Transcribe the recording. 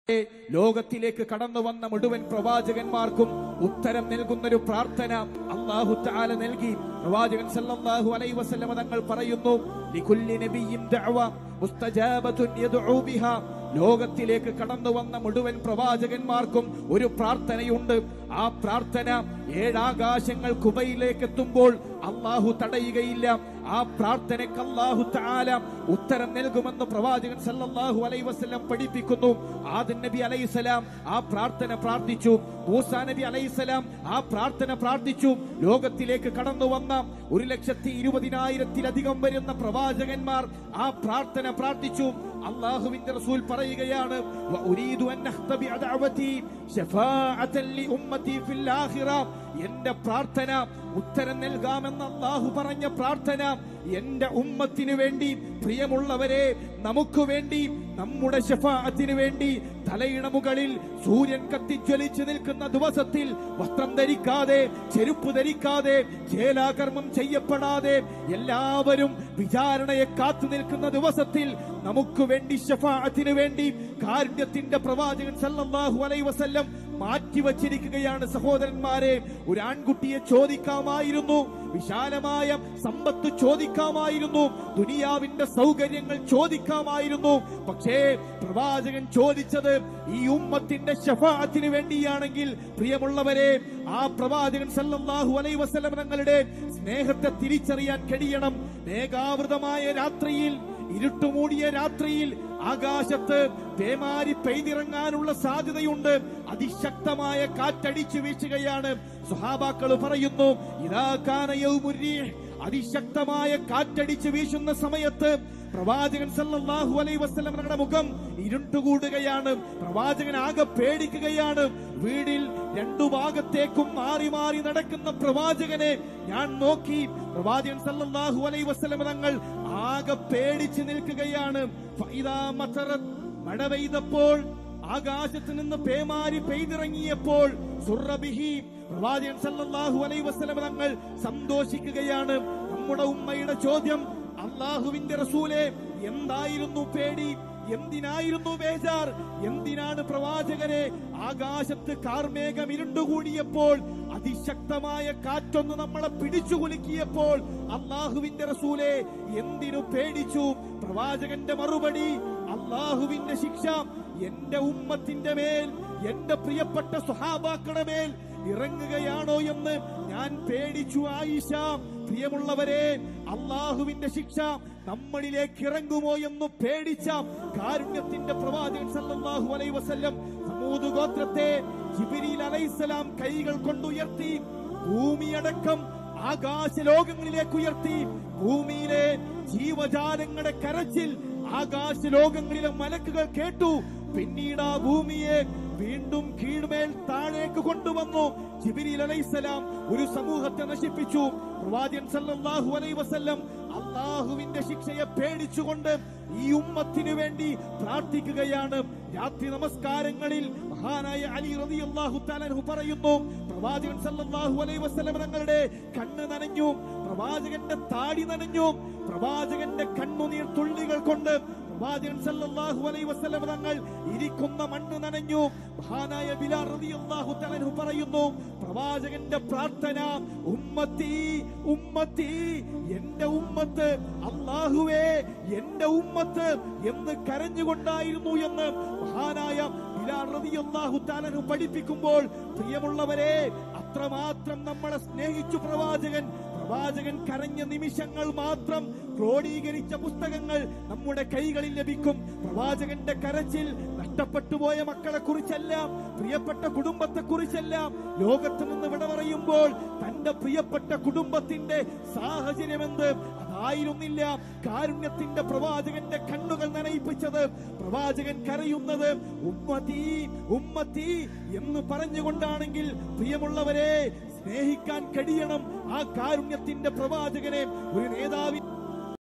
ലോകത്തിലേക്ക് കടന്നു വന്ന മുഴുവൻ പ്രവാചകന്മാർക്കും ഉത്തരം നൽകുന്ന ഒരു പ്രാർത്ഥന അള്ളാഹു താല നൽകി പ്രവാചകൻ സല്ലല്ലാഹു അലൈഹി വസല്ലമ തങ്ങൾ പറയുന്നു ലികുല്ലി നബിയ്യിൻ ദഅവ മുസ്തജാബത്തുൻ യദ്ഉ ബിഹാ ലോകത്തിലേക്ക് കടന്നു വന്ന മുഴുവൻ പ്രവാചകന്മാർക്കും ഒരു പ്രാർത്ഥനയുണ്ട് ആ പ്രാർത്ഥന ഏഴാകാശങ്ങൾ കുബയിലേക്ക് എത്തുമ്പോൾ അള്ളാഹു തടയുകയില്ല ആ പ്രാർത്ഥനയ്ക്ക് അള്ളാഹു താല ഉത്തരം നൽകുമെന്ന് പ്രവാചകൻ സല്ലല്ലാഹു അലൈഹി വസല്ലം പഠിപ്പിക്കുന്നു ആദൻ നബി അലൈഹിസ്സലാം ആ പ്രാർത്ഥന പ്രാർത്ഥിച്ചു മൂസാ നബി അലൈഹിസ്സലാം ആ പ്രാർത്ഥന പ്രാർത്ഥിച്ചു ലോകത്തിലേക്ക് കടന്നു വന്ന ഒരു ലക്ഷത്തി ഇരുപതിനായിരത്തിലധികം വരുന്ന പ്രവാചകന്മാർ ആ പ്രാർത്ഥന പ്രാർത്ഥിച്ചു അള്ളാഹുവിന്റെ റസൂൽ പറയുകയാണ് "വഉരീദു അൻ അഖ്തബിഅ ദഅവതി ശഫാഅത്തൻ ലി ഉമ്മതി ഫിൽ ആഖിറ." എന്റെ പ്രാർത്ഥന ഉത്തരം നൽകാമെന്ന് അള്ളാഹു പറഞ്ഞ പ്രാർത്ഥന എന്റെ ഉമ്മത്തിനു വേണ്ടി പ്രിയമുള്ളവരെ നമുക്ക് വേണ്ടി നമ്മുടെ ശഫാഅത്തിന് വേണ്ടി തലയിണ മുകളിൽ സൂര്യൻ കത്തിജ്വലിച്ചു നിൽക്കുന്ന ദിവസത്തിൽ വസ്ത്രം ധരിക്കാതെ ചെരുപ്പ് ധരിക്കാതെ ജേലാകർമ്മം ചെയ്യപ്പെടാതെ എല്ലാവരും വിചാരണയെ കാത്തു നിൽക്കുന്ന ദിവസത്തിൽ നമുക്ക് വേണ്ടി ശഫാഅത്തിന് വേണ്ടി കാരുണ്യത്തിന്റെ പ്രവാചകൻ സല്ലല്ലാഹു അലൈഹി വസല്ലം മാറ്റിവച്ചിരിക്കുകയാണ് സഹോദരന്മാരെ ഒരു ആൺകുട്ടിയെ ചോദിക്കാമായിരുന്നു വിശാലമായ സമ്പത്ത് ചോദിക്കാമായിരുന്നു ദുനിയാവിന്റെ സൗകര്യങ്ങൾ ചോദിക്കാമായിരുന്നു പക്ഷേ പ്രവാചകൻ ചോദിച്ചത് ഈ ഉമ്മത്തിന്റെ ശഫാഅത്തിന് വേണ്ടിയാണെങ്കിൽ പ്രിയമുള്ളവരെ ആ പ്രവാചകൻ സല്ലല്ലാഹു അലൈഹി വസല്ലം തങ്ങളുടെ സ്നേഹത്തെ തിരിച്ചറിയാൻ കഴിയണം മേഘാവൃതമായ രാത്രിയിൽ ഇരുട്ടുമൂടിയ രാത്രിയിൽ ആകാശത്ത് പേമാരി പെയ്തിറങ്ങാനുള്ള സാധ്യതയുണ്ട് അതിശക്തമായ കാറ്റടിച്ചു വീശുകയാണ് സുഹാബാക്കൾ പറയുന്നു ഇതാ കാന യൗമുരീഹ്. അതിശക്തമായ കാറ്റടിച്ച് വീശുന്ന സമയത്ത് പ്രവാചകൻ സല്ലല്ലാഹു അലൈഹി വസല്ലം തങ്ങളുടെ മുഖം ഇരുണ്ടുകൂടുകയാണ് പ്രവാചകൻ ആകെ പേടിക്കുകയാണ് വീടിൽ രണ്ടു ഭാഗത്തേക്കും മാറി മാറി നടക്കുന്ന പ്രവാചകനെ ഞാൻ നോക്കി പ്രവാചകൻ സല്ലല്ലാഹു അലൈഹി വസല്ലം തങ്ങൾ ആകെ പേടിച്ച് നിൽക്കുകയാണ് ഫൈദാ മതറത് മഴ പെയ്തപ്പോൾ ആകാശത്ത് നിന്ന് പേമാരി പെയ്തിറങ്ങിയപ്പോൾ സുറബിഹി പ്രവാചകൻ സല്ലല്ലാഹു അലൈഹി വസല്ലം തങ്ങൾ സന്തോഷിക്കുകയാണ് നമ്മുടെ ഉമ്മയുടെ ചോദ്യം അള്ളാഹുവിന്റെ റസൂലെ എന്തായിരുന്നു പേടി എന്തിനായിരുന്നു ബേജാർ എന്തിനാണ് പ്രവാചകരെ ആകാശത്ത് കാർമേഘം ഇരുണ്ടുകൂടിയപ്പോൾ അതിശക്തമായ കാറ്റൊന്ന് നമ്മളെ പിടിച്ചു കുലുക്കിയപ്പോൾ അള്ളാഹുവിന്റെ റസൂലെ എന്തിനു പേടിച്ചു പ്രവാചകന്റെ മറുപടി അള്ളാഹുവിന്റെ ശിക്ഷ എന്റെ ഉമ്മത്തിന്റെ മേൽ എന്റെ പ്രിയപ്പെട്ട സ്വഹാബാക്കളുടെ മേൽ ഇറങ്ങുകയാണോ എന്ന് ഞാൻ പേടിച്ചു ആയിഷ പ്രിയമുള്ളവരെ അള്ളാഹുവിന്റെ ശിക്ഷ നമ്മളിലേക്ക് ഇറങ്ങുമോ എന്ന് പേടിച്ച കാരുണ്യത്തിന്റെ പ്രവാചകൻ സല്ലല്ലാഹു അലൈഹി വസല്ലം സമൂത് ഗോത്രത്തെ ജിബിരിൽ അലൈഹിസ്സലാം കൈകൾ കൊണ്ടുയർത്തി ഭൂമിയടക്കം ആകാശ ലോകങ്ങളിലേക്ക് ഉയർത്തി ഭൂമിയിലെ ജീവജാലങ്ങളുടെ കരച്ചിൽ ആകാശ ലോകങ്ങളിലെ മലക്കുകൾ കേട്ടു പിന്നീട് ആ ഭൂമിയെ വീണ്ടും കീഴ്മേൽ താഴേക്ക് കൊണ്ടുവന്നു ജിബിരിൽ അലൈഹിസ്സലാം ഒരു സമൂഹത്തെ നശിപ്പിച്ചു പ്രവാചകൻ സല്ലല്ലാഹു അലൈഹി വസല്ലം അള്ളാഹുവിന്റെ ശിക്ഷയെ പേടിച്ചുകൊണ്ട് ഈ ഉമ്മത്തിനു വേണ്ടി പ്രാർത്ഥിക്കുകയാണ് രാത്രി നമസ്കാരങ്ങളിൽ മഹാനായ അലി റളിയല്ലാഹു തആല പറയുന്നു പ്രവാചകൻ സല്ലല്ലാഹു അലൈഹി വസല്ലം തങ്ങളുടെ കണ്ണ് നനഞ്ഞു പ്രവാചകന്റെ താടി നനഞ്ഞു പ്രവാചകന്റെ കണ്ണുനീർ തുള്ളികൾ കൊണ്ട് പ്രവാചകൻ സല്ലല്ലാഹു അലൈഹി വസല്ലം തങ്ങൾ ഇരിക്കുന്ന മണ്ണ് നനഞ്ഞു മഹാനായ ബിലാൽ റളിയല്ലാഹു തആല പറയുന്നു പ്രവാചകന്റെ പ്രാർത്ഥന ഉമ്മത്തി ഉമ്മത്തി എന്റെ ഉമ്മത്ത് അള്ളാഹുവേ എന്റെ ഉമ്മത്ത് എന്ന് കരഞ്ഞുകൊണ്ടായിരുന്നു എന്ന് മഹാനായ ബിലാൽ റളിയല്ലാഹു തആല പഠിപ്പിക്കുമ്പോൾ പ്രിയമുള്ളവരെ അത്രമാത്രം നമ്മളെ സ്നേഹിച്ചു പ്രവാചകൻ പ്രവാചകൻ കരഞ്ഞ നിമിഷങ്ങൾ മാത്രം ക്രോഡീകരിച്ച പുസ്തകങ്ങൾ നമ്മുടെ കൈകളിൽ ലഭിക്കും പ്രവാചകന്റെ കരച്ചിൽ നഷ്ടപ്പെട്ടു പോയ മക്കളെ കുറിച്ചല്ല പ്രിയപ്പെട്ട കുടുംബത്തെ കുറിച്ചല്ല ലോകത്ത് നിന്ന് വിട പറയുമ്പോൾ തന്റെ പ്രിയപ്പെട്ട കുടുംബത്തിന്റെ സാഹചര്യമെന്ത് അതായിരുന്നില്ല കാരുണ്യത്തിന്റെ പ്രവാചകന്റെ കണ്ണുകൾ നനയിപ്പിച്ചത് പ്രവാചകൻ കരയുന്നത് ഉമ്മത്തി ഉമ്മത്തി എന്ന് പറഞ്ഞുകൊണ്ടാണെങ്കിൽ പ്രിയമുള്ളവരെ സ്നേഹിക്കാൻ കഴിയണം ആ കാരുണ്യത്തിന്റെ പ്രവാചകനെ ഒരു നേതാവിൻ